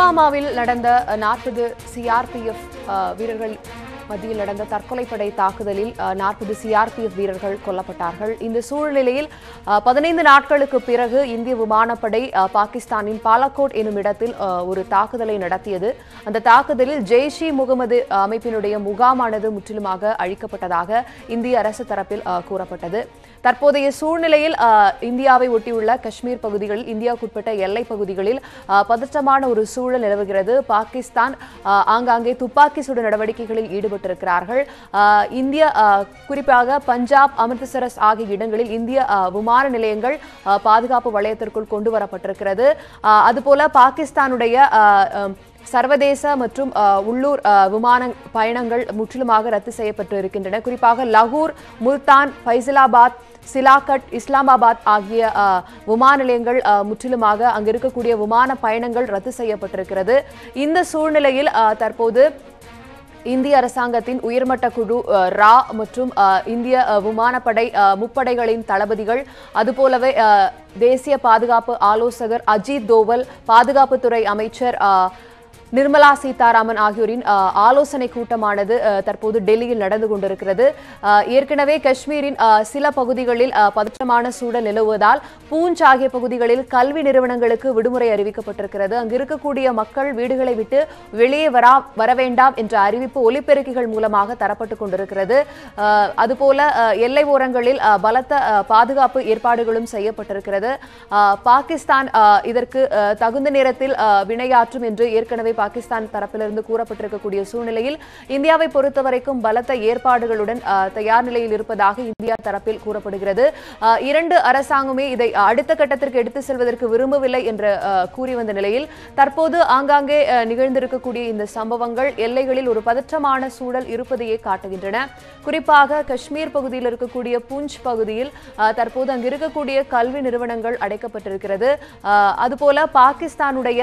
புல்வாமாவில் நடந்த நாற்பது சிஆர்பிஎஃப் வீரர்கள் மத்தியில் நடந்த தற்கொலைப்படை தாக்குதலில் நாற்பது சிஆர்பிஎஃப் வீரர்கள் கொல்லப்பட்டார்கள் இந்த சூழ்நிலையில் அஹ், பதினைந்து நாட்களுக்கு பிறகு இந்திய விமானப்படை அஹ், பாகிஸ்தானின் பாலக்கோட் எனும் இடத்தில் அஹ், ஒரு தாக்குதலை நடத்தியது அந்த தாக்குதலில் ஜெய்ஷ் இ முகமது அமைப்பினுடைய முகாமானது முற்றிலுமாக அழிக்கப்பட்டதாக இந்திய அரசு தரப்பில் அஹ், கூறப்பட்டது தற்போதைய சூழ்நிலையில் அஹ், இந்தியாவை ஒட்டியுள்ள காஷ்மீர் பகுதிகளில் இந்தியாவுக்குட்பட்ட எல்லைப் பகுதிகளில் அஹ், பதற்றமான ஒரு சூழல் நிலவுகிறது பாகிஸ்தான் அஹ், ஆங்காங்கே துப்பாக்கி சுடு நடவடிக்கைகளில் ஈடுபட்டிருக்கிறார்கள் அஹ், இந்திய அஹ், குறிப்பாக பஞ்சாப் அமிர்தசரஸ் ஆகிய இடங்களில் இந்திய அஹ், விமான நிலையங்கள் அஹ், பாதுகாப்பு வளையத்திற்குள் கொண்டு வரப்பட்டிருக்கிறது அஹ், அதுபோல பாகிஸ்தானுடைய அஹ், அஹ், சர்வதேச மற்றும் அஹ், உள்ளூர் அஹ், விமான பயணங்கள் முற்றிலுமாக ரத்து செய்யப்பட்டு இருக்கின்றன குறிப்பாக லகூர் முல்தான் ஃபைசலாபாத் சிலாகட் இஸ்லாமாபாத் ஆகிய அஹ், விமான நிலையங்கள் அஹ், முற்றிலுமாக அங்கு இருக்கக்கூடிய விமான பயணங்கள் ரத்து செய்யப்பட்டிருக்கிறது இந்த சூழ்நிலையில் அஹ், தற்போது இந்திய அரசாங்கத்தின் உயர்மட்ட குழு அஹ், ரா மற்றும் அஹ், இந்திய அஹ், விமானப்படை அஹ், முப்படைகளின் தளபதிகள் அதுபோலவே அஹ், தேசிய பாதுகாப்பு ஆலோசகர் அஜித் தோவல் பாதுகாப்புத்துறை அமைச்சர் அஹ், நிர்மலா சீதாராமன் ஆகியோரின் அஹ், ஆலோசனை கூட்டமானது அஹ், தற்போது டெல்லியில் நடந்து கொண்டிருக்கிறது அஹ், ஏற்கனவே காஷ்மீரின் அஹ், சில பகுதிகளில் அஹ், பதற்றமான சூழல் நிலவுவதால் பூஞ்ச் ஆகிய பகுதிகளில் கல்வி நிறுவனங்களுக்கு விடுமுறை அறிவிக்கப்பட்டிருக்கிறது அங்கு இருக்கக்கூடிய மக்கள் வீடுகளை விட்டு வெளியே வரா வர வேண்டாம் என்ற அறிவிப்பு ஒலிபெருக்கிகள் மூலமாக தரப்பட்டு கொண்டிருக்கிறது அஹ், அதுபோல அஹ், எல்லை ஓரங்களில் அஹ், பலத்த அஹ், பாதுகாப்பு ஏற்பாடுகளும் செய்யப்பட்டிருக்கிறது அஹ், பாகிஸ்தான் அஹ், இதற்கு அஹ், தகுந்த நேரத்தில் அஹ், வினையாற்றும் என்று ஏற்கனவே பாகிஸ்தான் தரப்பிலிருந்து கூறப்பட்டிருக்கக்கூடிய சூழ்நிலையில் இந்தியாவை பொறுத்தவரைக்கும் பலத்த ஏற்பாடுகளுடன் அஹ், தயார் நிலையில் இருப்பதாக இந்தியா தரப்பில் கூறப்படுகிறது அஹ், இரண்டு அரசாங்கமே இதை அடுத்த கட்டத்திற்கு எடுத்து செல்வதற்கு விரும்பவில்லை என்று அஹ், கூறி வந்த நிலையில் தற்போது ஆங்காங்கே அஹ், நிகழ்ந்திருக்கக்கூடிய இந்த சம்பவங்கள் எல்லைகளில் ஒரு பதற்றமான சூழல் இருப்பதையே காட்டுகின்றன குறிப்பாக காஷ்மீர் பகுதியில் இருக்கக்கூடிய புஞ்ச் பகுதியில் அஹ், தற்போது அங்கு இருக்கக்கூடிய கல்வி நிறுவனங்கள் அடைக்கப்பட்டிருக்கிறது அஹ், அதுபோல பாகிஸ்தானுடைய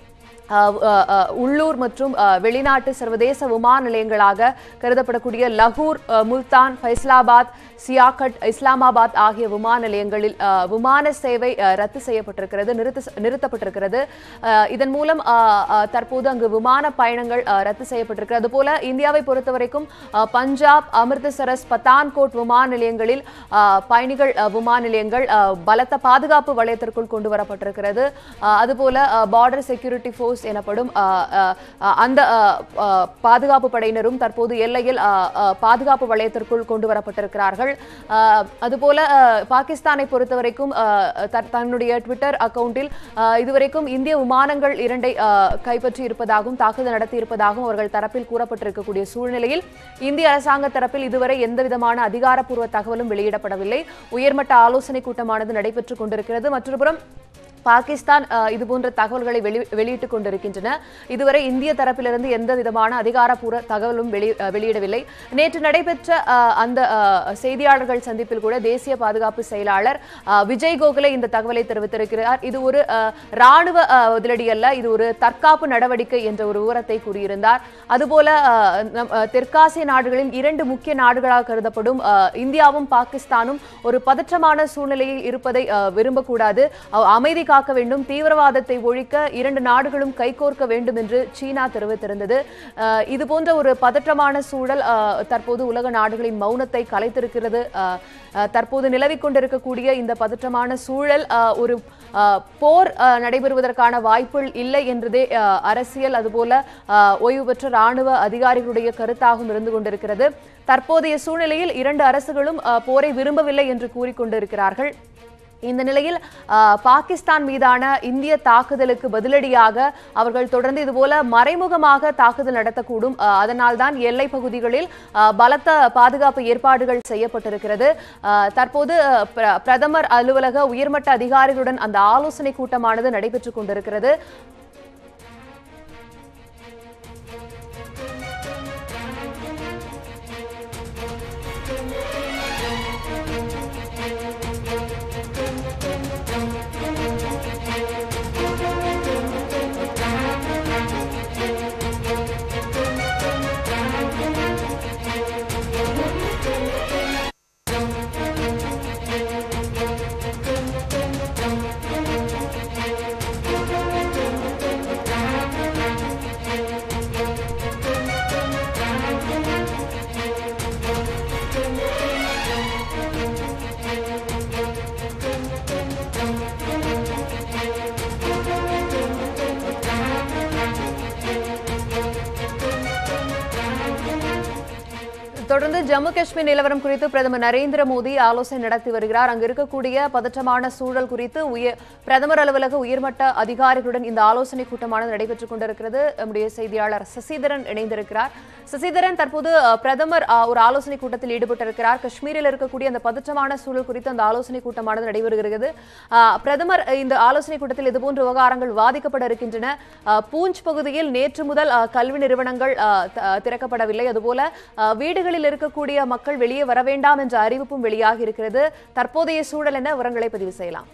அஹ், அஹ், அஹ், உள்ளூர் மற்றும் அஹ், வெளிநாட்டு சர்வதேச விமான நிலையங்களாக கருதப்படக்கூடிய லகூர் அஹ், முல்தான் ஃபைஸ்லாபாத் சியாகட் இஸ்லாமாபாத் ஆகிய விமான நிலையங்களில் அஹ், விமான சேவை அஹ், ரத்து செய்யப்பட்டிருக்கிறது நிறுத்த நிறுத்தப்பட்டிருக்கிறது அஹ், இதன் மூலம் அஹ், அஹ், தற்போது அங்கு விமான பயணங்கள் அஹ், ரத்து செய்யப்பட்டிருக்கிறது அதுபோல இந்தியாவை பொறுத்தவரைக்கும் அஹ், பஞ்சாப் அமிர்தசரஸ் பத்தான்கோட் விமான நிலையங்களில் அஹ், பயணிகள் அஹ், விமான நிலையங்கள் அஹ், பலத்த பாதுகாப்பு வளையத்திற்குள் கொண்டு வரப்பட்டிருக்கிறது அஹ், அதுபோல பார்டர் செக்யூரிட்டி ஃபோர்ஸ் எனப்படும் அஹ், அஹ், அஹ், அந்த அஹ், அஹ், பாதுகாப்பு படையினரும் தற்போது எல்லையில் அஹ், அஹ், பாதுகாப்பு வளையத்திற்குள் கொண்டு வரப்பட்டிருக்கிறார்கள் அஹ், அதுபோல அஹ், பாகிஸ்தானை பொறுத்தவரைக்கும் அஹ், த- தன்னுடைய ட்விட்டர் அக்கவுண்டில் அஹ், இதுவரைக்கும் இந்திய விமானங்கள் இரண்டை அஹ், கைப்பற்றி இருப்பதாகவும் தாக்குதல் நடத்தி இருப்பதாகவும் அவர்கள் தரப்பில் கூறப்பட்டிருக்கக்கூடிய சூழ்நிலையில் இந்திய அரசாங்க தரப்பில் இதுவரை எந்த விதமான அதிகாரப்பூர்வ தகவலும் வெளியிடப்படவில்லை உயர்மட்ட ஆலோசனை கூட்டமானது நடைபெற்றுக் கொண்டிருக்கிறது மற்றொருபுறம் பாகிஸ்தான் அஹ், இது போன்ற தகவல்களை வெளி வெளியிட்டுக் கொண்டிருக்கின்றன இதுவரை இந்திய தரப்பிலிருந்து எந்த விதமான அதிகாரப்பூர்வ தகவலும் வெளி அஹ், வெளியிடவில்லை நேற்று நடைபெற்ற அஹ், அந்த அஹ், செய்தியாளர்கள் சந்திப்பில் கூட தேசிய பாதுகாப்பு செயலாளர் அஹ், விஜய் கோகலே இந்த தகவலை தெரிவித்திருக்கிறார் இது ஒரு அஹ், ராணுவ அஹ், பதிலடி அல்ல இது ஒரு தற்காப்பு நடவடிக்கை என்ற ஒரு விவரத்தை கூறியிருந்தார் அதுபோல அஹ், நம் அஹ், தெற்காசிய நாடுகளில் இரண்டு முக்கிய நாடுகளாக கருதப்படும் அஹ், இந்தியாவும் பாகிஸ்தானும் ஒரு பதற்றமான சூழ்நிலையில் இருப்பதை அஹ், விரும்பக்கூடாது அஹ், அமைதி காக்க வேண்டும் தீவிரவாதத்தை ஒழிக்க இரண்டு நாடுகளும் கைகோர்க்க வேண்டும் என்று சீனா தெரிவித்திருந்தது அஹ், இது போன்ற ஒரு பதற்றமான சூழல் அஹ், தற்போது உலக நாடுகளின் மௌனத்தை கலைத்திருக்கிறது அஹ், அஹ், தற்போது நிலவிக் கொண்டிருக்கக்கூடிய இந்த பதற்றமான சூழல் அஹ், ஒரு அஹ், போர் அஹ், நடைபெறுவதற்கான வாய்ப்புகள் இல்லை என்றதே அஹ், அரசியல் அதுபோல அஹ், ஓய்வு பெற்ற ராணுவ அதிகாரிகளுடைய கருத்தாகவும் இருந்து கொண்டிருக்கிறது தற்போதைய சூழ்நிலையில் இரண்டு அரசுகளும் அஹ், போரை விரும்பவில்லை என்று கூறிக்கொண்டிருக்கிறார்கள் இந்த நிலையில் அஹ், பாகிஸ்தான் மீதான இந்திய தாக்குதலுக்கு பதிலடியாக அவர்கள் தொடர்ந்து இதுபோல மறைமுகமாக தாக்குதல் நடத்தக்கூடும் அஹ், அதனால்தான் எல்லை பகுதிகளில் அஹ், பலத்த பாதுகாப்பு ஏற்பாடுகள் செய்யப்பட்டிருக்கிறது அஹ், தற்போது அஹ், பிர- பிரதமர் அலுவலக உயர்மட்ட அதிகாரிகளுடன் அந்த ஆலோசனை கூட்டமானது நடைபெற்றுக் கொண்டிருக்கிறது தொடர்ந்து ஜம்மு காஷ்மீர் நிலவரம் குறித்து பிரதமர் நரேந்திர மோடி ஆலோசனை நடத்தி வருகிறார் அங்கு இருக்கக்கூடிய பதற்றமான சூழல் குறித்து உயர் பிரதமர் அலுவலக உயர்மட்ட அதிகாரிகளுடன் இந்த ஆலோசனை கூட்டமானது நடைபெற்றுக் கொண்டிருக்கிறது நம்முடைய செய்தியாளர் சசிதரன் இணைந்திருக்கிறார் சசிதரன் தற்போது அஹ், பிரதமர் அஹ், ஒரு ஆலோசனை கூட்டத்தில் ஈடுபட்டிருக்கிறார் காஷ்மீரில் இருக்கக்கூடிய அந்த பதற்றமான சூழல் குறித்து அந்த ஆலோசனை கூட்டமானது நடைபெறுகிறது அஹ், பிரதமர் அஹ், இந்த ஆலோசனை கூட்டத்தில் இதுபோன்ற விவகாரங்கள் வாதிக்கப்பட இருக்கின்றன அஹ், பூஞ்ச் பகுதியில் நேற்று முதல் அஹ், கல்வி நிறுவனங்கள் அஹ், த- அஹ், திறக்கப்படவில்லை அதுபோல அஹ், வீடுகளில் இருக்கக்கூடிய மக்கள் வெளியே வர வேண்டாம் என்ற அறிவிப்பும் வெளியாகி இருக்கிறது தற்போதைய சூழல் என்ன விவரங்களை பதிவு செய்யலாம்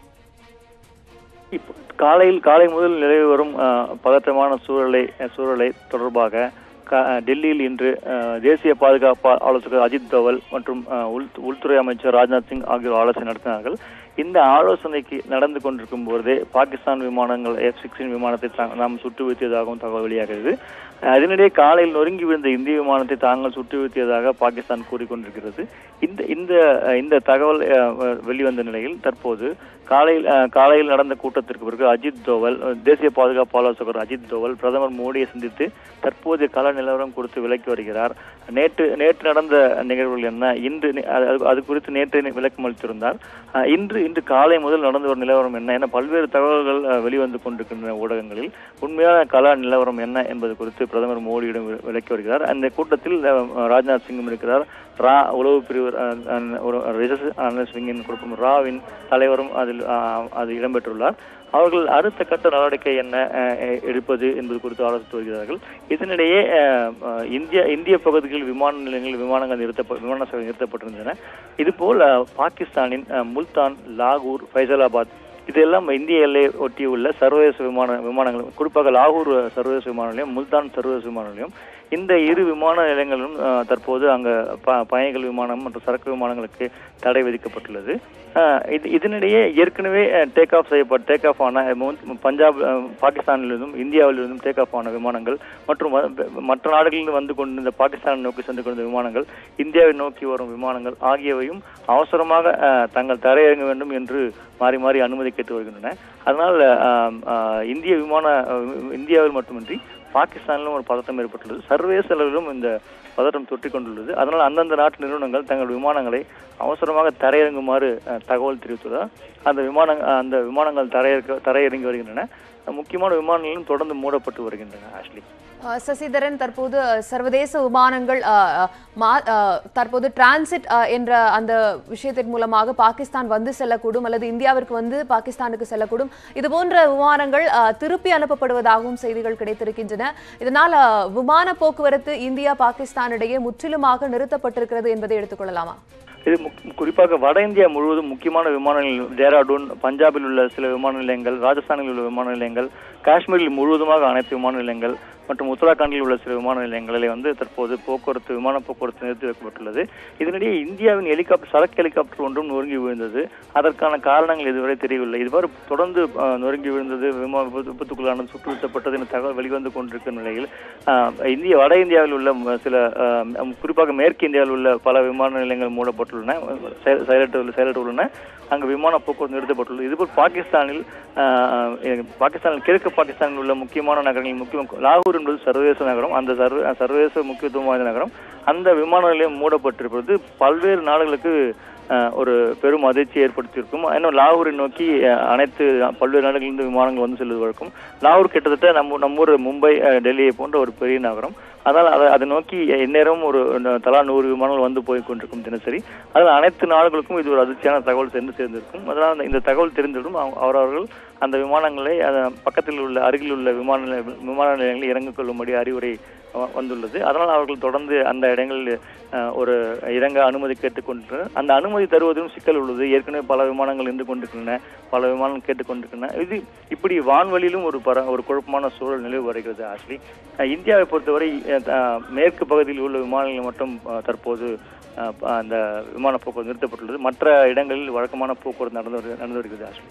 இப்போ காலையில் காலை முதல் நிலவி வரும் அஹ், பதற்றமான சூழலை சூழலை தொடர்பாக க- டெல்லியில் இன்று அஹ், தேசிய பாதுகாப்பு ஆலோசகர் அஜித் தோவல் மற்றும் அஹ், உள் உள்துறை அமைச்சர் ராஜ்நாத் சிங் ஆகியோர் ஆலோசனை நடத்தினார்கள் இந்த ஆலோசனைக்கு நடந்து கொண்டிருக்கும் போதே பாகிஸ்தான் விமானங்கள் எஃப் சிக்ஸ்டின் விமானத்தை தா- நாம் சுட்டு வீழ்த்தியதாகவும் தகவல் வெளியாகிறது அதனிடையே காலையில் நொறுங்கி விழுந்த இந்திய விமானத்தை தாங்கள் சுட்டு வீழ்த்தியதாக பாகிஸ்தான் கூறிக்கொண்டிருக்கிறது இந்த இந்த அஹ், இந்த தகவல் அஹ், அஹ், வெளிவந்த நிலையில் தற்போது காலையில் அஹ், காலையில் நடந்த கூட்டத்திற்கு பிறகு அஜித் தோவல் அஹ், தேசிய பாதுகாப்பு ஆலோசகர் அஜித் தோவல் பிரதமர் மோடியை சந்தித்து தற்போதைய கள நிலவரம் குறித்து விளக்கி வருகிறார் நேற்று நேற்று நடந்த நிகழ்வுகள் என்ன இன்று நி- அது- அது- அது குறித்து நேற்று நி- விளக்கம் அளித்திருந்தார் அஹ், இன்று இன்று காலை முதல் நடந்து வரும் நிலவரம் என்ன என பல்வேறு தகவல்கள் அஹ், வெளிவந்து கொண்டிருக்கின்றன ஊடகங்களில் உண்மையான கள நிலவரம் என்ன என்பது குறித்து பிரதமர் மோடியிடம் வி- விளக்கி வருகிறார் அந்த கூட்டத்தில் அஹ், ராஜ்நாத் சிங்கும் இருக்கிறார் ரா உளவு பிரிவு அஹ், அஹ், ஒரு ரிசர்ச் அனலிஸ்ட் விங்கின் கொடுக்கும் ராவின் தலைவரும் அதில் அஹ், அது இடம்பெற்றுள்ளார் அவர்கள் அடுத்த கட்ட நடவடிக்கை என்ன அஹ், எ- எடுப்பது என்பது குறித்து ஆலோசித்து வருகிறார்கள் இதனிடையே அஹ், அஹ், இந்திய இந்திய பகுதிகளில் விமான நிலையங்களில் விமானங்கள் நிறுத்த விமான சேவை நிறுத்தப்பட்டிருந்தன இதுபோல் அஹ், பாகிஸ்தானின் அஹ், முல்தான் லாகூர் ஃபைசலாபாத் இதெல்லாம் இந்திய எல்லையை ஒட்டியுள்ள சர்வதேச விமான விமானங்கள் குறிப்பாக லாகூர் சர்வதேச விமான நிலையம் முல்தான் சர்வதேச விமான நிலையம் இந்த இரு விமான நிலையங்களிலும் அஹ், தற்போது அங்க ப- பயணிகள் விமானம் மற்றும் சரக்கு விமானங்களுக்கு தடை விதிக்கப்பட்டுள்ளது அஹ், இது இதனிடையே ஏற்கனவே டேக் ஆஃப் செய்யப்பட்ட டேக் ஆஃப் ஆன மு- பஞ்சாப் அஹ், பாகிஸ்தானிலிருந்தும் இந்தியாவிலிருந்தும் டேக் ஆஃப் ஆன விமானங்கள் மற்றும் வ- மற்ற நாடுகளிலிருந்து வந்து கொண்டிருந்த பாகிஸ்தான் நோக்கி சென்று கொண்டிருந்த விமானங்கள் இந்தியாவை நோக்கி வரும் விமானங்கள் ஆகியவையும் அவசரமாக அஹ், தங்கள் தரையிறங்க வேண்டும் என்று மாறி மாறி அனுமதி கேட்டு வருகின்றன அதனால் அஹ், அஹ், இந்திய விமான அஹ், இந்தியாவில் மட்டுமின்றி பாகிஸ்தானிலும் ஒரு பதட்டம் ஏற்பட்டுள்ளது சர்வதேச அளவிலும் இந்த பதட்டம் தொற்றிக் கொண்டுள்ளது அதனால் அந்தந்த நாட்டு நிறுவனங்கள் தங்கள் விமானங்களை அவசரமாக தரையிறங்குமாறு அஹ், தகவல் தெரிவித்துள்ளதால் அந்த விமான அந்த விமானங்கள் தரையிறக்க தரையிறங்கி வருகின்றன முக்கியமான விமானங்களும் தொடர்ந்து மூடப்பட்டு வருகின்றன ஆஷ்லி அஹ், சசிதரன் தற்போது அஹ், சர்வதேச விமானங்கள் அஹ், அஹ், மா- அஹ், தற்போது டிரான்சிட் அஹ், என்ற அந்த விஷயத்தின் மூலமாக பாகிஸ்தான் வந்து செல்லக்கூடும் அல்லது இந்தியாவிற்கு வந்து பாகிஸ்தானுக்கு செல்லக்கூடும் இது போன்ற விமானங்கள் அஹ், திருப்பி அனுப்பப்படுவதாகவும் செய்திகள் கிடைத்திருக்கின்றன இதனால் அஹ், விமான போக்குவரத்து இந்தியா பாகிஸ்தான் இடையே முற்றிலுமாக நிறுத்தப்பட்டிருக்கிறது என்பதை எடுத்துக்கொள்ளலாமா இது முக்- குறிப்பாக வட இந்தியா முழுவதும் முக்கியமான விமான நிலையம் டேராடூன் பஞ்சாபில் உள்ள சில விமான நிலையங்கள் ராஜஸ்தானில் உள்ள விமான நிலையங்கள் காஷ்மீரில் முழுவதுமாக அனைத்து விமான நிலையங்கள் மற்றும் உத்தராகண்டில் உள்ள சில விமான நிலையங்களிலே வந்து தற்போது போக்குவரத்து விமான போக்குவரத்து நிறுத்தி வைக்கப்பட்டுள்ளது இதனிடையே இந்தியாவின் ஹெலிகாப்டர் சரக்கு ஹெலிகாப்டர் ஒன்றும் நொறுங்கி விழுந்தது அதற்கான காரணங்கள் இதுவரை தெரியவில்லை இதுவரை தொடர்ந்து அஹ், நொறுங்கி விழுந்தது விமான விபத்து- விபத்துக்குள்ளானது சுட்டு வீழ்த்தப்பட்டது என்ற தகவல் வெளிவந்து கொண்டிருக்கும் நிலையில் அஹ், இந்திய வட இந்தியாவில் உள்ள ம- சில அஹ், குறிப்பாக மேற்கு இந்தியாவில் உள்ள பல விமான நிலையங்கள் மூடப்பட்டுள்ளன செய- செயலற்ற செயலற்ற உள்ளன அங்கு விமான போக்குவரத்து நிறுத்தப்பட்டுள்ளது இதுபோல் பாகிஸ்தானில் அஹ், அஹ், பாகிஸ்தானில் கிழக்கு பாகிஸ்தானில் உள்ள முக்கியமான நகரங்களில் முக்கியம் லாகூர் என்பது சர்வதேச நகரம் அந்த சர்வ சர்வதேச முக்கியத்துவம் வாய்ந்த நகரம் அந்த விமான நிலையம் மூடப்பட்டிருப்பது பல்வேறு நாடுகளுக்கு அஹ், ஒரு பெரும் அதிர்ச்சி ஏற்படுத்தியிருக்கும் இன்னும் லாகூரை நோக்கி அஹ், அனைத்து பல்வேறு நாடுகளிலிருந்து விமானங்கள் வந்து செல்வது வழக்கம் லாகூர் கிட்டத்தட்ட நம்ம நம்ம ஊர் மும்பை அஹ், டெல்லியை போன்ற ஒரு பெரிய நகரம் அதனால் அதை அதை நோக்கி எந்நேரம் ஒரு ந- தலா நூறு விமானங்கள் வந்து போய் கொண்டிருக்கும் தினசரி அதில் அனைத்து நாடுகளுக்கும் இது ஒரு அதிர்ச்சியான தகவல் சென்று சேர்ந்திருக்கும் அதனால் அந்த- இந்த தகவல் தெரிந்ததும் அவ- அவரவர்கள் அந்த விமானங்களை அஹ், பக்கத்தில் உள்ள அருகில் உள்ள விமான நிலைய விமான நிலையங்களில் இறங்கிக் கொள்ளும்படி அறிவுரை வ- வந்துள்ளது அதனால் அவர்கள் தொடர்ந்து அந்த இடங்களில் அஹ், ஒரு இறங்க அனுமதி கேட்டுக்கொண்டிருக்கிறார் அந்த அனுமதி தருவதிலும் சிக்கல் உள்ளது ஏற்கனவே பல விமானங்கள் இருந்து கொண்டிருக்கின்றன பல விமானங்கள் கேட்டுக்கொண்டிருக்கின்றன இது இப்படி வான்வெளியிலும் ஒரு பர ஒரு குழப்பமான சூழல் நிலவு வருகிறது ஆக்சுவலி இந்தியாவை பொறுத்தவரை அஹ், த- மேற்கு பகுதியில் உள்ள விமானங்கள் மட்டும் அஹ், தற்போது அஹ், ப- அந்த விமான போக்குவரத்து நிறுத்தப்பட்டுள்ளது மற்ற இடங்களில் வழக்கமான போக்குவரத்து நடந்து வரு- நடந்து வருகிறது ஆக்சுவலி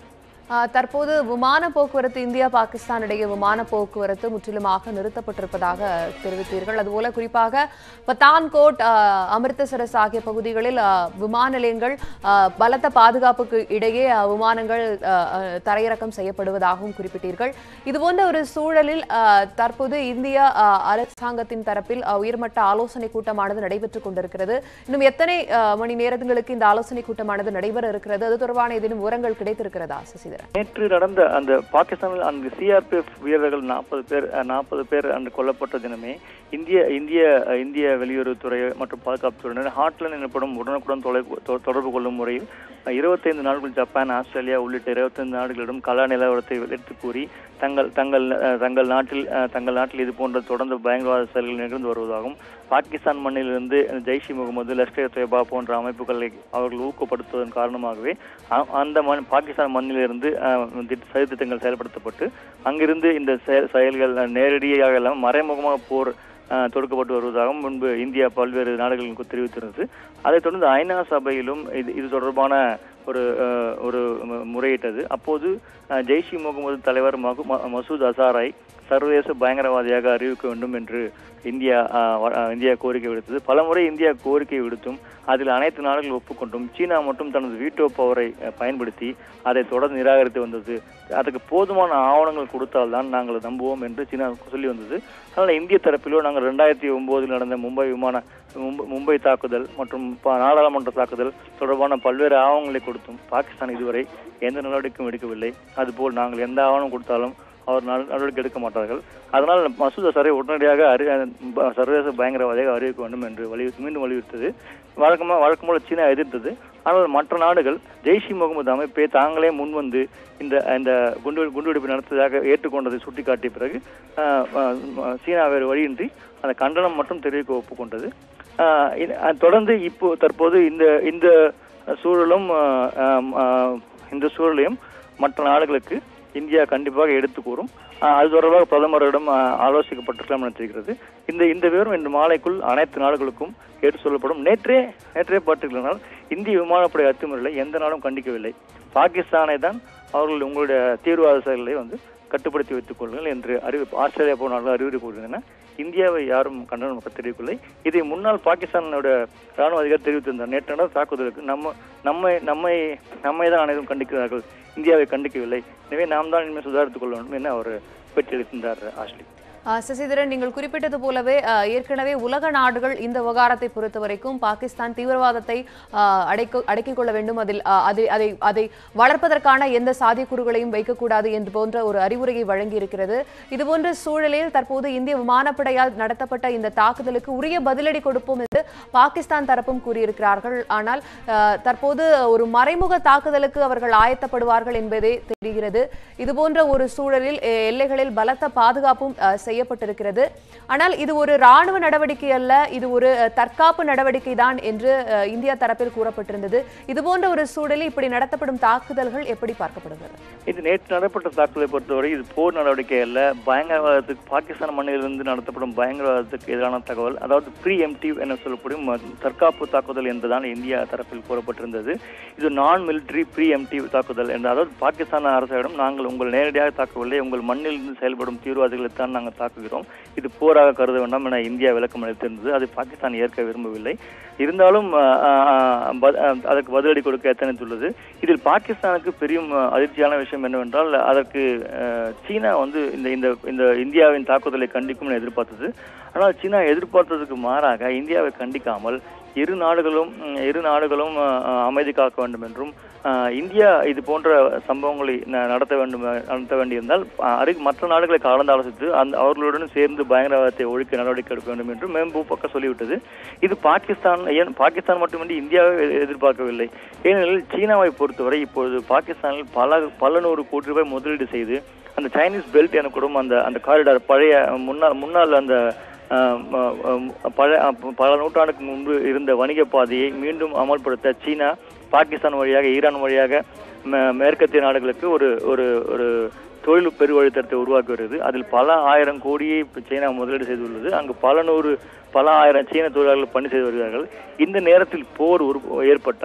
ஆஹ் தற்போது விமான போக்குவரத்து இந்தியா பாகிஸ்தான் இடையே விமான போக்குவரத்து முற்றிலுமாக நிறுத்தப்பட்டிருப்பதாக தெரிவித்தீர்கள் அதுபோல குறிப்பாக பத்தான்கோட் ஆஹ் அமிர்தசரஸ் ஆகிய பகுதிகளில் ஆஹ் விமான நிலையங்கள் ஆஹ் பலத்த பாதுகாப்புக்கு இடையே ஆஹ் விமானங்கள் ஆஹ் ஆஹ் தரையிறக்கம் செய்யப்படுவதாகவும் குறிப்பிட்டீர்கள் இதுபோன்ற ஒரு சூழலில் ஆஹ் தற்போது இந்திய ஆஹ் அரசாங்கத்தின் தரப்பில் ஆஹ் உயர்மட்ட ஆலோசனை கூட்டமானது நடைபெற்றுக் கொண்டிருக்கிறது இன்னும் எத்தனை ஆஹ் மணி நேரங்களுக்கு இந்த ஆலோசனை கூட்டமானது நடைபெற இருக்கிறது அது தொடர்பான ஏதேனும் விவரங்கள் கிடைத்திருக்கிறதா சசிதரன் நேற்று நடந்த அந்த பாகிஸ்தானில் அந்த சிஆர்பிஎஃப் வீரர்கள் நாற்பது பேர் நாற்பது பேர் அன்று கொல்லப்பட்ட தினமே இந்திய இந்திய இந்திய வெளியுறவுத்துறை மற்றும் பாதுகாப்புத்துறையினர் ஹாட்லைன் எனப்படும் உடனுக்குடன் தொலை தொ- தொடர்பு கொள்ளும் முறையில் இருபத்தைந்து நாடுகள் ஜப்பான் ஆஸ்திரேலியா உள்ளிட்ட இருபத்தைந்து நாடுகளிடம் கலா நிலவரத்தை எடுத்து கூறி தங்கள் தங்கள் அஹ், தங்கள் நாட்டில் அஹ், தங்கள் நாட்டில் இது போன்ற தொடர்ந்து பயங்கரவாத செயல்கள் நிகழ்ந்து வருவதாகவும் பாகிஸ்தான் மண்ணிலிருந்து ஜெய்ஷ் இ முகமது லஷ்கர் தொய்பா போன்ற அமைப்புகளை அவர்கள் ஊக்கப்படுத்துவதன் காரணமாகவே அ- அந்த மண் பாகிஸ்தான் மண்ணிலிருந்து அஹ், திட்ட- சதித்திட்டங்கள் செயல்படுத்தப்பட்டு அங்கிருந்து இந்த செயல் செயல்கள் நேரடியாக இல்லாமல் மறைமுகமாக போர் அஹ், தொடுக்கப்பட்டு வருவதாகவும் முன்பு இந்தியா பல்வேறு நாடுகளுக்கு தெரிவித்திருந்தது அதைத் தொடர்ந்து ஐநா சபையிலும் இது இது தொடர்பான ஒரு அஹ், ஒரு மு- முறையிட்டது அப்போது அஹ், ஜெய்ஷ் இ முகமது தலைவர் மகு- ம- மசூத் அசாரை சர்வதேச பயங்கரவாதியாக அறிவிக்க வேண்டும் என்று இந்தியா அஹ், வ- அஹ், இந்தியா கோரிக்கை விடுத்தது பலமுறை இந்தியா கோரிக்கை விடுத்தும் அதில் அனைத்து நாடுகள் ஒப்புக்கொண்டும் சீனா மட்டும் தனது வீட்டோ பவரை அஹ், பயன்படுத்தி அதை தொடர்ந்து நிராகரித்து வந்தது அதுக்கு போதுமான ஆவணங்கள் கொடுத்தால்தான் நாங்கள் நம்புவோம் என்று சீனா சொல்லி வந்தது அதனால் இந்திய தரப்பிலோ நாங்கள் ரெண்டாயிரத்தி ஒன்பதில் நடந்த மும்பை விமான மும்பை- மும்பை தாக்குதல் மற்றும் ப- நாடாளுமன்ற தாக்குதல் தொடர்பான பல்வேறு ஆவணங்களை கொடுத்தும் பாகிஸ்தான் இதுவரை எந்த நடவடிக்கையும் எடுக்கவில்லை அதுபோல் நாங்கள் எந்த ஆவணம் கொடுத்தாலும் அவர் நட- நடவடிக்கை எடுக்க மாட்டார்கள் அதனால் மசூத் அசாரை உடனடியாக அறி ப- சர்வதேச பயங்கரவாதியாக அறிவிக்க வேண்டும் என்று வலியுறுத்தி மீண்டும் வலியுறுத்தது வழக்கமாக வழக்கம் போல சீனா எதிர்த்தது ஆனால் மற்ற நாடுகள் ஜெய்ஷ் இ முகமது அமைப்பை தாங்களே முன்வந்து இந்த இந்த குண்டு குண்டுவெடிப்பு நடத்ததாக ஏற்றுக்கொண்டதை சுட்டிக்காட்டிய பிறகு ஆஹ், ஆஹ், சீனா வேறு வழியின்றி அந்த கண்டனம் மட்டும் தெரிவிக்க ஒப்புக்கொண்டது ஆஹ், இது- அஹ், தொடர்ந்து இப்போ தற்போது இந்த இந்த சூழலும் ஆஹ், ஆம், ஆஹ், இந்த சூழலையும் மற்ற நாடுகளுக்கு இந்தியா கண்டிப்பாக எடுத்து கூறும் ஆஹ், அது தொடர்பாக பிரதமரிடம் ஆஹ், ஆலோசிக்கப்பட்டிருக்கலாம் என தெரிகிறது இந்த இந்த விவரம் இன்று மாலைக்குள் அனைத்து நாடுகளுக்கும் எடுத்து சொல்லப்படும் நேற்றே நேற்றே பார்த்தீர்களால் இந்திய விமானப்படை அத்துமுறைகளை எந்த நாடும் கண்டிக்கவில்லை பாகிஸ்தானை தான் அவர்கள் உங்களுடைய தீவிரவாத செயல்களை வந்து கட்டுப்படுத்தி வைத்துக் கொள்ளுங்கள் என்று அறிவிப்பு ஆஸ்திரேலியா போன நாடுகள் அறிவுரை கூறுகின்றன இந்தியாவை யாரும் கண்டனம் தெரிவிக்கவில்லை இதை முன்னாள் பாகிஸ்தானோட ராணுவ அதிகாரி தெரிவித்திருந்தார் நேற்று நடந்த தாக்குதலுக்கு நம்ம நம்மை நம்மை நம்மை தான் அனைவரும் கண்டிக்கிறார்கள் இந்தியாவை கண்டிக்கவில்லை எனவே நாம் தான் இனிமேல் சுதாரித்துக் கொள்ள வேண்டும் என அவர் பேட்டியளித்திருந்தார் ஆஷ்லி ஆஹ் சசிதரன் நீங்கள் குறிப்பிட்டது போலவே ஆஹ் ஏற்கனவே உலக நாடுகள் இந்த விவகாரத்தை பொறுத்த வரைக்கும் பாகிஸ்தான் தீவிரவாதத்தை ஆஹ் அடைக்க அடக்கிக் கொள்ள வேண்டும் அதில் ஆஹ் அதை அதை அதை வளர்ப்பதற்கான எந்த சாத்தியக்கூறுகளையும் வைக்கக்கூடாது என்று போன்ற ஒரு அறிவுரையை வழங்கி இருக்கிறது இதுபோன்ற சூழலில் தற்போது இந்திய விமானப்படையால் நடத்தப்பட்ட இந்த தாக்குதலுக்கு உரிய பதிலடி கொடுப்போம் என்று பாகிஸ்தான் தரப்பும் கூறியிருக்கிறார்கள் ஆனால் ஆஹ் தற்போது ஒரு மறைமுக தாக்குதலுக்கு அவர்கள் ஆயத்தப்படுவார்கள் என்பதே தெரிகிறது இதுபோன்ற ஒரு சூழலில் எ- எல்லைகளில் பலத்த பாதுகாப்பும் அஹ், செய்யப்பட்டிருக்கிறது ஆனால் இது ஒரு ராணுவ நடவடிக்கை அல்ல இது ஒரு அஹ், தற்காப்பு நடவடிக்கை தான் என்று அஹ், இந்தியா தரப்பில் கூறப்பட்டிருந்தது இதுபோன்ற ஒரு சூழலில் இப்படி நடத்தப்படும் தாக்குதல்கள் எப்படி பார்க்கப்படுகிறது இது நேற்று நடைபெற்ற தாக்குதலை பொறுத்தவரை இது போர் நடவடிக்கை அல்ல பயங்கரவாதத்துக்கு பாகிஸ்தான் மண்ணிலிருந்து நடத்தப்படும் பயங்கரவாதத்துக்கு எதிரான தகவல் அதாவது ப்ரீ எம்டிவ் என சொல்லப்படும் ம- தற்காப்பு தாக்குதல் என்றுதான் இந்தியா தரப்பில் கூறப்பட்டிருந்தது இது நான் மிலிட்டரி ப்ரீ எம்டிவ் தாக்குதல் என்று அதாவது பாகிஸ்தான் அரசிடம் நாங்கள் உங்கள் நேரடியாக தாக்கவில்லை உங்கள் மண்ணிலிருந்து செயல்படும் தீவிரவாதிகளை தான் நாங்கள் தாக்குகிறோம் இது போராக கருத வேண்டாம் என இந்தியா விளக்கம் அளித்திருந்தது அது பாகிஸ்தான் ஏற்க விரும்பவில்லை இருந்தாலும் அஹ், அஹ், ப- அஹ், அதற்கு பதிலடி கொடுக்க எத்தனைத்துள்ளது இதில் பாகிஸ்தானுக்கு பெரும் அஹ், அதிர்ச்சியான விஷயம் என்னவென்றால் அதற்கு அஹ், சீனா வந்து இந்த இந்த இந்த இந்தியாவின் தாக்குதலை கண்டிக்கும் என எதிர்பார்த்தது ஆனால் சீனா எதிர்பார்த்ததுக்கு மாறாக இந்தியாவை கண்டிக்காமல் இரு நாடுகளும் ம், இரு நாடுகளும் அஹ், அஹ், அமைதி காக்க வேண்டும் என்றும் அஹ், இந்தியா இது போன்ற சம்பவங்களை ந- நடத்த வேண்டும் நடத்த வேண்டியிருந்தால் அஹ், அருகு மற்ற நாடுகளை கலந்து ஆலோசித்து அந்த அவர்களுடன் சேர்ந்து பயங்கரவாதத்தை ஒழிக்க நடவடிக்கை எடுக்க வேண்டும் என்று மேம்பு பக்கம் சொல்லிவிட்டது இது பாகிஸ்தான் ஏன் பாகிஸ்தான் மட்டுமின்றி இந்தியாவை எ- எதிர்பார்க்கவில்லை ஏனெனில் சீனாவை பொறுத்தவரை இப்பொழுது பாகிஸ்தானில் பல பல நூறு கோடி ரூபாய் முதலீடு செய்து அந்த சைனீஸ் பெல்ட் எனக்கூடும் அந்த அந்த காரிடார் பழைய முன்னாள் முன்னாள் அந்த அஹ், ம- அஹ், பல அஹ், பல நூற்றாண்டுக்கு முன்பு இருந்த வணிக பாதையை மீண்டும் அமல்படுத்த சீனா பாகிஸ்தான் வழியாக ஈரான் வழியாக ம- மேற்கத்திய நாடுகளுக்கு ஒரு ஒரு ஒரு தொழில் பெருவழித்தடத்தை உருவாக்கி வருகிறது அதில் பல ஆயிரம் கோடியை இப்ப சீனா முதலீடு செய்துள்ளது அங்கு பல நூறு பல ஆயிரம் சீன தொழிலாளர்கள் பணி செய்து வருகிறார்கள் இந்த நேரத்தில் போர் உரு ஏற்பட்டால்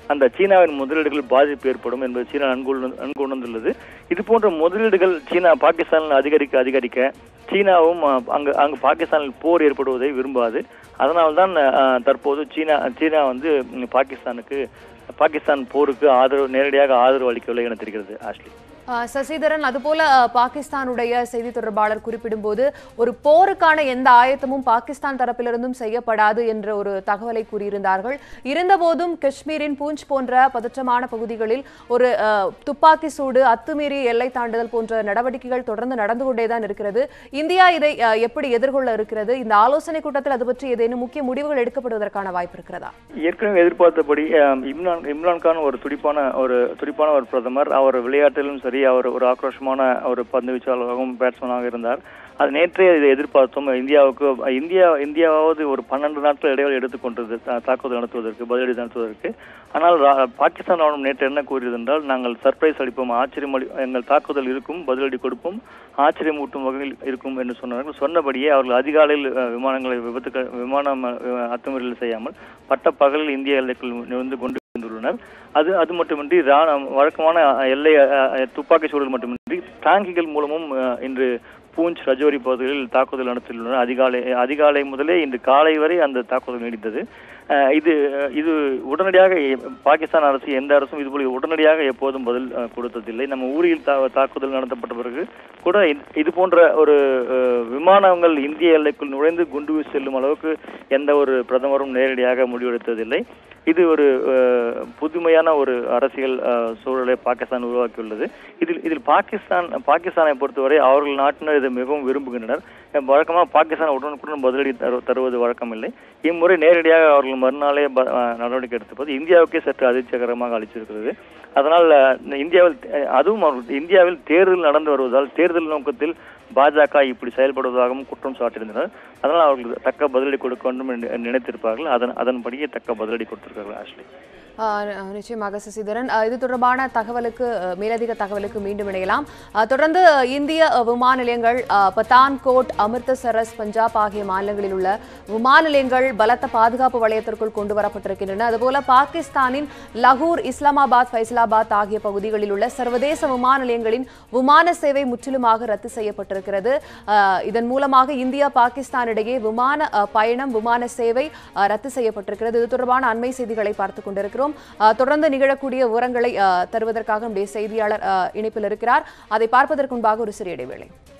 அந்த சீனாவின் முதலீடுகள் பாதிப்பு ஏற்படும் என்பது சீனா நன்கு உணர்ந்து- நன்கு உணர்ந்துள்ளது இது போன்ற முதலீடுகள் சீனா பாகிஸ்தானில் அதிகரிக்க அதிகரிக்க சீனாவும் அஹ், அங்கு அங்கு பாகிஸ்தானில் போர் ஏற்படுவதை விரும்பாது அதனால்தான் அஹ், தற்போது சீனா சீனா வந்து ம், பாகிஸ்தானுக்கு பாகிஸ்தான் போருக்கு ஆதரவு நேரடியாக ஆதரவு அளிக்கவில்லை என தெரிகிறது ஆஷ்லி அஹ், சசிதரன் அதுபோல அஹ், பாகிஸ்தானுடைய செய்தி தொடர்பாளர் குறிப்பிடும்போது ஒரு போருக்கான எந்த ஆயத்தமும் பாகிஸ்தான் தரப்பிலிருந்தும் செய்யப்படாது என்ற ஒரு தகவலை கூறியிருந்தார்கள் இருந்தபோதும் காஷ்மீரின் பூஞ்ச் போன்ற பதற்றமான பகுதிகளில் ஒரு அஹ், துப்பாக்கி சூடு அத்துமீறி எல்லை தாண்டுதல் போன்ற நடவடிக்கைகள் தொடர்ந்து நடந்து கொண்டேதான் இருக்கிறது இந்தியா இதை அஹ், எப்படி எதிர்கொள்ள இருக்கிறது இந்த ஆலோசனை கூட்டத்தில் அது பற்றி ஏதேனும் முக்கிய முடிவுகள் எடுக்கப்படுவதற்கான வாய்ப்பு இருக்கிறதா ஏற்கனவே எதிர்பார்த்தபடி அஹ், இம்ரான் இம்ரான் கான் ஒரு துடிப்பான ஒரு துடிப்பான ஒரு பிரதமர் அவர் விளையாட்டிலும் சரி அவர் ஒரு ஆக்ரோஷமான ஒரு பந்து வீச்சாளராகவும் பேட்ஸ்மேனாக இருந்தார் அது நேற்றே இதை எதிர்பார்த்தோம் இந்தியாவுக்கு இந்தியா இந்தியாவாவது ஒரு பன்னெண்டு நாட்கள் இடைவெளி எடுத்துக்கொண்டது தா- தாக்குதல் நடத்துவதற்கு பதிலடி நடத்துவதற்கு ஆனால் ரா- பாகிஸ்தான் ராணுவம் நேற்று என்ன கூறியது என்றால் நாங்கள் சர்ப்ரைஸ் அளிப்போம் ஆச்சரியம் அளி எங்கள் தாக்குதல் இருக்கும் பதிலடி கொடுப்போம் ஆச்சரியமூட்டும் வகையில் இருக்கும் என்று சொன்னார்கள் சொன்னபடியே அவர்கள் அதிகாலையில் அஹ், விமானங்களை விபத்துக்கள் விமானம் அஹ், அத்துமீறல் செய்யாமல் பட்ட பகலில் இந்திய எல்லைக்குள் நுழைந்து கொண்டு வந்துள்ளனர் அது அது மட்டுமின்றி ரா- வழக்கமான அஹ், எல்லை அஹ், அஹ், துப்பாக்கி சூழல் மட்டுமின்றி டாங்கிகள் மூலமும் அஹ், இன்று பூஞ்ச் ரஜோரி பகுதிகளில் தாக்குதல் நடத்தியுள்ளனர் அதிகாலை அதிகாலை முதலே இன்று காலை வரை அந்த தாக்குதல் நீடித்தது அஹ், இது அஹ், இது உடனடியாக எ- பாகிஸ்தான் அரசு எந்த அரசும் இதுபோல உடனடியாக எப்போதும் பதில் அஹ், கொடுத்ததில்லை நம்ம ஊரில் தா- தாக்குதல் நடத்தப்பட்ட பிறகு கூட இது- இது போன்ற ஒரு அஹ், விமானங்கள் இந்திய எல்லைக்குள் நுழைந்து குண்டு வீசி செல்லும் அளவுக்கு எந்த ஒரு பிரதமரும் நேரடியாக முடிவெடுத்ததில்லை இது ஒரு அஹ், புதுமையான ஒரு அரசியல் அஹ், சூழலை பாகிஸ்தான் உருவாக்கியுள்ளது இதில் இதில் பாகிஸ்தான் பாகிஸ்தானை பொறுத்தவரை அவர்கள் நாட்டினர் இதை மிகவும் விரும்புகின்றனர் அஹ், வழக்கமாக பாகிஸ்தான் உடனுக்குடன் பதிலடி தரு தருவது வழக்கமில்லை இம்முறை நேரடியாக அவர்கள் மறுநாளே ப- அஹ், நடவடிக்கை எடுத்தபோது இந்தியாவுக்கே சற்று அதிர்ச்சிகரமாக அளிச்சிருக்கிறது அதனால் அஹ், இந்த இந்தியாவில் அஹ், அதுவும் அவர்கள் இந்தியாவில் தேர்தல் நடந்து வருவதால் தேர்தல் நோக்கத்தில் பாஜக இப்படி செயல்படுவதாகவும் குற்றம் சாட்டியிருந்தனர் அதனால் அவர்கள் தக்க பதிலடி கொடுக்க வேண்டும் என்று நினைத்திருப்பார்கள் அதன் அதன்படியே தக்க பதிலடி கொடுத்திருக்கிறார்கள் ஆஷ்லி ஆஹ் நி- நிச்சயமாக சசிதரன் ஆஹ் இது தொடர்பான தகவலுக்கு ஆஹ் மேலதிக தகவலுக்கு மீண்டும் இணையலாம் ஆஹ் தொடர்ந்து ஆஹ் இந்திய ஆஹ் விமான நிலையங்கள் ஆஹ் பத்தான்கோட் அமிர்தசரஸ் பஞ்சாப் ஆகிய மாநிலங்களில் உள்ள விமான நிலையங்கள் பலத்த பாதுகாப்பு வளையத்திற்குள் கொண்டு வரப்பட்டிருக்கின்றன அதுபோல பாகிஸ்தானின் லகூர் இஸ்லாமாபாத் ஃபைசலாபாத் ஆகிய பகுதிகளில் உள்ள சர்வதேச விமான நிலையங்களின் விமான சேவை முற்றிலுமாக ரத்து செய்யப்பட்டிருக்கிறது ஆஹ் இதன் மூலமாக இந்தியா பாகிஸ்தான் இடையே விமான ஆஹ் பயணம் விமான சேவை ஆஹ் ரத்து செய்யப்பட்டிருக்கிறது இது தொடர்பான அண்மை செய்திகளை பார்த்துக் கொண்டிருக்கிறோம் ஆஹ் தொடர்ந்து நிகழக்கூடிய விவரங்களை ஆஹ் தருவதற்காக நம்முடைய செய்தியாளர் ஆஹ் இணைப்பில் இருக்கிறார் அதை பார்ப்பதற்கு முன்பாக ஒரு சிறிய இடைவேளை